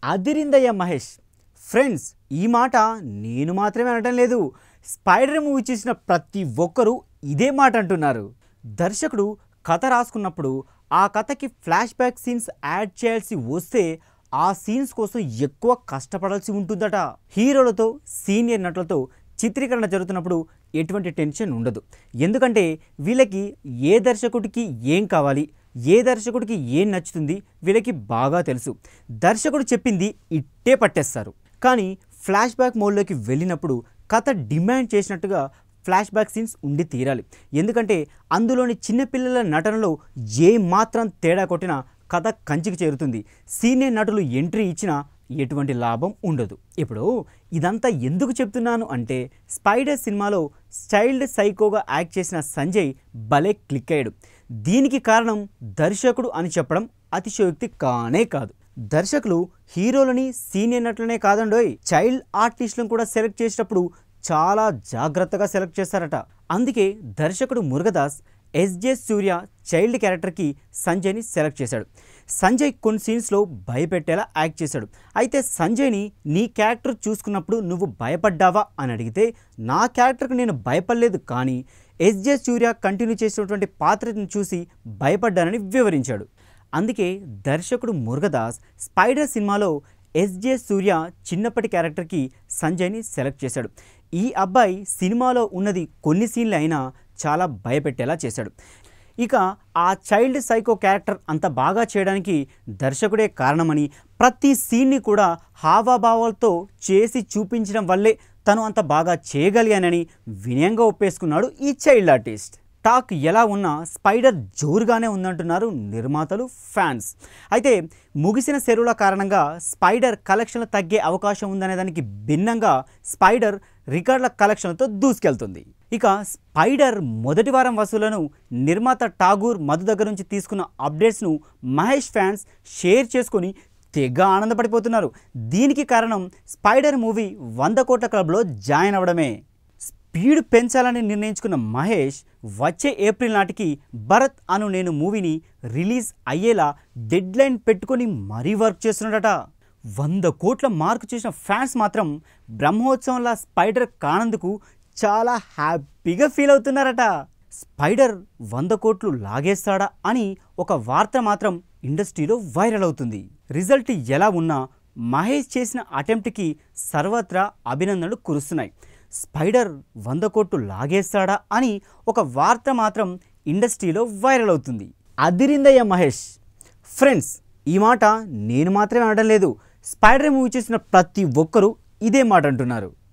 అదిరిందయ్య Mahesh friends ఈ మాట నేను మాత్రమే అనటం లేదు స్పైడర్ మూవీ చూసిన ప్రతి ఒక్కరూ ఇదే మాట అంటున్నారు దర్శకుడు కథ రాసుకున్నప్పుడు ఆ కథకి ఫ్లాష్ బ్యాక్ సీన్స్ యాడ్ చేయాల్సి వస్తే ఆ సీన్స్ కోసం ఎక్కువ కష్టపడాల్సి ఉంటుందట హీరోలతో సీనియర్ నటులతో చిత్రీకరణ జరుగుతున్నప్పుడు ఎటువంటి టెన్షన్ ఉండదు ఎందుకంటే వీళ్ళకి ఏ దర్శకుడికి ఏం కావాలి ఏ దర్శకుడికి ఏం నచ్చుతుంది వీళ్ళకి బాగా తెలుసు దర్శకుడు చెప్పింది ఇట్టే పట్టేస్తారు కానీ ఫ్లాష్ బ్యాక్ మోడ్లోకి వెళ్ళినప్పుడు కథ డిమాండ్ చేసినట్టుగా ఫ్లాష్ బ్యాక్ సీన్స్ ఉండి తీరాలి ఎందుకంటే అందులోని చిన్నపిల్లల నటనలో ఏ మాత్రం తేడా కొట్టినా కథ కంచికి చేరుతుంది సీనియర్ నటులు ఎంట్రీ ఇచ్చినా ఎటువంటి లాభం ఉండదు ఇప్పుడు ఇదంతా ఎందుకు చెప్తున్నాను అంటే స్పైడర్ సినిమాలో చైల్డ్ సైకోగా యాక్ట్ చేసిన సంజయ్ భలే క్లిక్ అయ్యాడు దీనికి కారణం దర్శకుడు అని చెప్పడం అతిశయోక్తి కానే కాదు దర్శకులు హీరోలని సీనియర్ నటులనే కాదండోయ్ చైల్డ్ ఆర్టిస్టులను కూడా సెలెక్ట్ చేసేటప్పుడు చాలా జాగ్రత్తగా సెలెక్ట్ చేస్తారట అందుకే దర్శకుడు మురుగదాస్ ఎస్జే సూర్య చైల్డ్ క్యారెక్టర్కి సంజయ్ని సెలెక్ట్ చేశాడు సంజయ్ కొన్ని సీన్స్లో భయపెట్టేలా యాక్ట్ చేశాడు అయితే సంజయ్ని నీ క్యారెక్టర్ చూసుకున్నప్పుడు నువ్వు భయపడ్డావా అని అడిగితే నా క్యారెక్టర్కి నేను భయపడలేదు కానీ ఎస్జే సూర్య కంటిన్యూ చేసినటువంటి పాత్రని చూసి భయపడ్డానని వివరించాడు అందుకే దర్శకుడు మురుగదాస్ స్పైడర్ సినిమాలో ఎస్జే సూర్య చిన్నప్పటి క్యారెక్టర్కి సంజయ్ని సెలెక్ట్ చేశాడు ఈ అబ్బాయి సినిమాలో ఉన్నది కొన్ని సీన్లు అయినా చాలా భయపెట్టేలా చేశాడు ఇక ఆ చైల్డ్ సైకో క్యారెక్టర్ అంత బాగా చేయడానికి దర్శకుడే కారణమని ప్రతి సీన్ని కూడా హావాభావాలతో చేసి చూపించడం వల్లే తను అంత బాగా చేయగలిగానని వినయంగా ఒప్పేసుకున్నాడు ఈ చైల్డ్ ఆర్టిస్ట్ టాక్ ఎలా ఉన్నా స్పైడర్ జోరుగానే ఉందంటున్నారు నిర్మాతలు ఫ్యాన్స్ అయితే ముగిసిన సెరువుల కారణంగా స్పైడర్ కలెక్షన్లు తగ్గే అవకాశం ఉందనే దానికి భిన్నంగా స్పైడర్ రికార్డుల కలెక్షన్లతో దూసుకెళ్తుంది ఇక స్పైడర్ మొదటి వారం వసూలను నిర్మాత ఠాగూర్ మధు దగ్గర నుంచి తీసుకున్న అప్డేట్స్ను మహేష్ ఫ్యాన్స్ షేర్ చేసుకొని తెగ ఆనందపడిపోతున్నారు దీనికి కారణం స్పైడర్ మూవీ వంద కోట్ల క్లబ్లో జాయిన్ అవ్వడమే స్పీడ్ పెంచాలని నిర్ణయించుకున్న మహేష్ వచ్చే ఏప్రిల్ నాటికి భరత్ అను నేను మూవీని రిలీజ్ అయ్యేలా డెడ్ లైన్ పెట్టుకొని మరీ వర్క్ చేస్తున్నాడట వంద కోట్ల మార్కు చేసిన ఫ్యాన్స్ మాత్రం బ్రహ్మోత్సవంలా స్పైడర్ కానందుకు చాలా హ్యాపీగా ఫీల్ అవుతున్నారట స్పైడర్ వంద కోట్లు లాగేస్తాడా అని ఒక వార్త మాత్రం ఇండస్ట్రీలో వైరల్ అవుతుంది రిజల్ట్ ఎలా ఉన్నా మహేష్ చేసిన అటెంప్ట్కి సర్వత్రా అభినందనలు కురుస్తున్నాయి స్పైడర్ వంద కోట్లు లాగేస్తాడా అని ఒక వార్త మాత్రం ఇండస్ట్రీలో వైరల్ అవుతుంది అదిరిందయ్య మహేష్ ఫ్రెండ్స్ ఈ మాట నేను మాత్రమే అనడం లేదు స్పైడర్ మూవీ చేసిన ప్రతి ఒక్కరూ ఇదే మాట అంటున్నారు